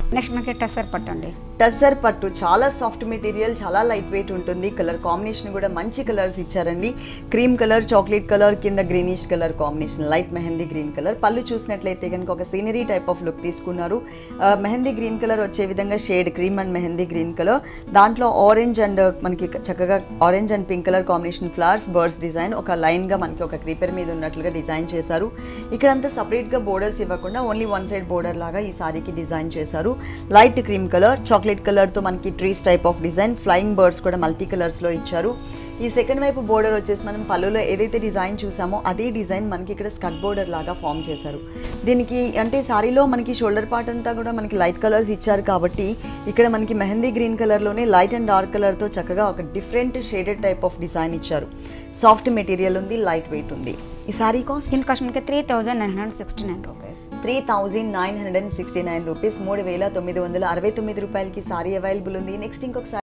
next మనకి టసర్ పట్టు అండి టసర్ పట్టు చాలా సాఫ్ట్ మెటీరియల్ చాలా లైట్ వెయిట్ ఉంటుంది కలర్ కాంబినేషన్ కూడా మంచి కలర్స్ ఇచ్చారండి క్రీమ్ కలర్ చాక్లెట్ కలర్ కింద greenish colour combination light mehndi green colour పళ్ళు చూసినట్లయితే కనుక ఒక సీనరీ టైప్ ఆఫ్ లుక్ తీసుకున్నారు ఆ, మెహందీ గ్రీన్ కలర్ వచ్చే విధంగా shade cream and mehndi green colour దాంట్లో ఆరెంజ్ అండ్ మనకి చక్కగా orange and pink colour combination flowers birds design ఒక లైన్ గా మనకి ఒక క్రీపర్ మీద ఉన్నట్లుగా డిజైన్ చేశారు ఇక్కడంతా సపరేట్ గా బోర్డర్స్ ఇవ్వకుండా ఓన్లీ వన్ సైడ్ బోర్డర్ లాగా ఈ సారీకి డిజైన్ చేశారు light cream colour chocolate colour తో మనకి trees type of design flying birds కూడా మల్టీ కలర్స్ లో ఇచ్చారు ఈ సెకండ్ వైపు బోర్డర్ వచ్చేసి మనం పళ్ళులో ఏదైతే డిజైన్ చూసామో అదే డిజైన్ మనకి ఇక్కడ స్కట్ బోర్డర్ లాగా ఫామ్ చేశారు దీనికి అంటే సారీలో మనకి షోల్డర్ పార్ట్ అంతా కూడా మనకి లైట్ కలర్స్ ఇచ్చారు కాబట్టి ఇక్కడ మనకి మెహందీ గ్రీన్ కలర్లోనే లైట్ అండ్ డార్క్ కలర్తో చక్కగా ఒక different shaded type of design ఇచ్చారు సాఫ్ట్ మెటీరియల్ ఉంది లైట్ వెయిట్ ఉంది ఈ సారీ కాస్ట్ దీని కాస్ట్ మనకి three thousand nine hundred sixty nine rupees three thousand nine hundred and sixty nine rupees మూడు వేల తొమ్మిది వందల అరవై తొమ్మిది రూపాయలకి సారీ అవైలబుల్ ఉంది నెక్స్ట్ ఇంకొక